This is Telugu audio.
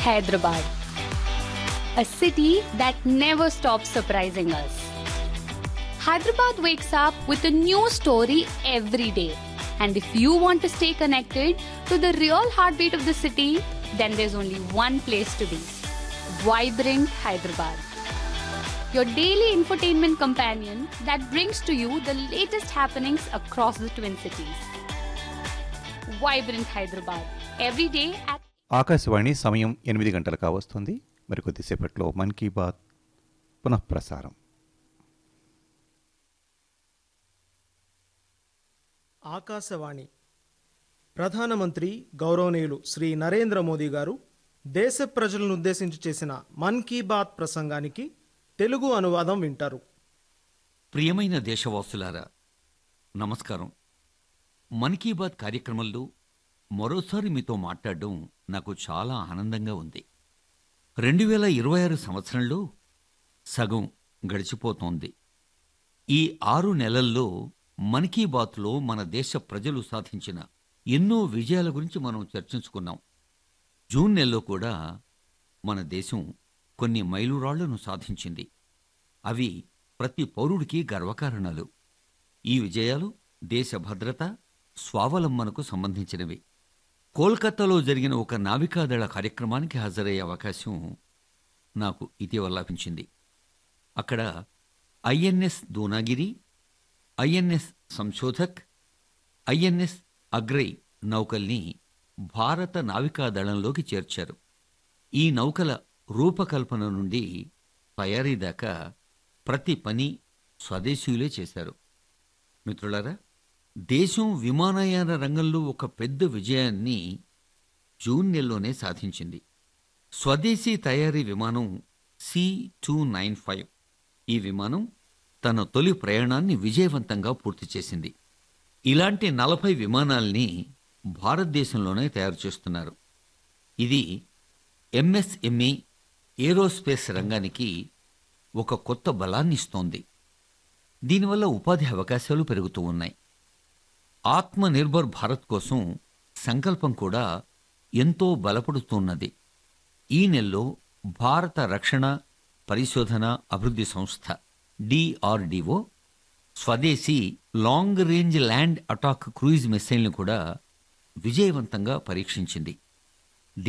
Hyderabad, a city that never stops surprising us. Hyderabad wakes up with a new story every day. And if you want to stay connected to the real heartbeat of the city, then there's only one place to be Vibrant Hyderabad. Your daily infotainment companion that brings to you the latest happenings across the Twin Cities. Vibrant Hyderabad. Every day at Akashvani సమయం ఎనిమిది గంటలు కావస్తుంది మరి కొద్దిసేపట్లో మన్ కీ బాత్ పునఃప్రసారం ఆకాశవాణి ప్రధానమంత్రి గౌరవనీయులు శ్రీ నరేంద్ర మోదీ గారు దేశ ప్రజలను ఉద్దేశించి చేసిన మన్ కీ బాత్ ప్రసంగానికి తెలుగు అనువాదం వింటారు ప్రియమైన దేశవాసులారా నమస్కారం మన్ కీ బాత్ కార్యక్రమంలో మరోసారి మీతో మాట్లాడడం నాకు చాలా ఆనందంగా ఉంది రెండు వేల ఇరవై ఆరు సంవత్సరంలో సగం గడిచిపోతోంది ఈ ఆరు నెలల్లో మన్ కీ బాత్లో మన దేశ ప్రజలు సాధించిన ఎన్నో విజయాల గురించి మనం చర్చించుకున్నాం జూన్ నెలలో కూడా మన దేశం కొన్ని మైలురాళ్లను సాధించింది అవి ప్రతి పౌరుడికి గర్వకారణాలు ఈ విజయాలు దేశ భద్రత స్వావలంబనకు సంబంధించినవి కోల్కతాలో జరిగిన ఒక నావికాదళ కార్యక్రమానికి హాజరయ్యే అవకాశం నాకు ఇటీవల లభించింది అక్కడ INS Dunagiri INS Sanshodhak INS Agray నౌకల్ని భారత నావికాదళంలోకి చేర్చారు ఈ నౌకల రూపకల్పన నుండి తయారీ దాకా ప్రతి పని స్వదేశీయులే చేశారు మిత్రులారా దేశం విమానయాన రంగంలో ఒక పెద్ద విజయాన్ని జూన్ నెలలోనే సాధించింది స్వదేశీ తయారీ విమానం సి టూ నైన్ ఫైవ్ ఈ విమానం తన తొలి ప్రయాణాన్ని విజయవంతంగా పూర్తి చేసింది ఇలాంటి నలభై విమానాల్ని భారతదేశంలోనే తయారు చేస్తున్నారు ఇది ఎంఎస్ఎంఈ ఏరోస్పేస్ రంగానికి ఒక కొత్త బలాన్ని ఇస్తోంది దీనివల్ల ఉపాధి అవకాశాలు పెరుగుతూ ఉన్నాయి ఆత్మ నిర్భర్ భారత్ కోసం సంకల్పం కూడా ఎంతో బలపడుతున్నది ఈ నెలలో భారత రక్షణ పరిశోధన అభివృద్ధి సంస్థ డిఆర్డిఓ స్వదేశీ long range land attack cruise మిసైల్ను కూడా విజయవంతంగా పరీక్షించింది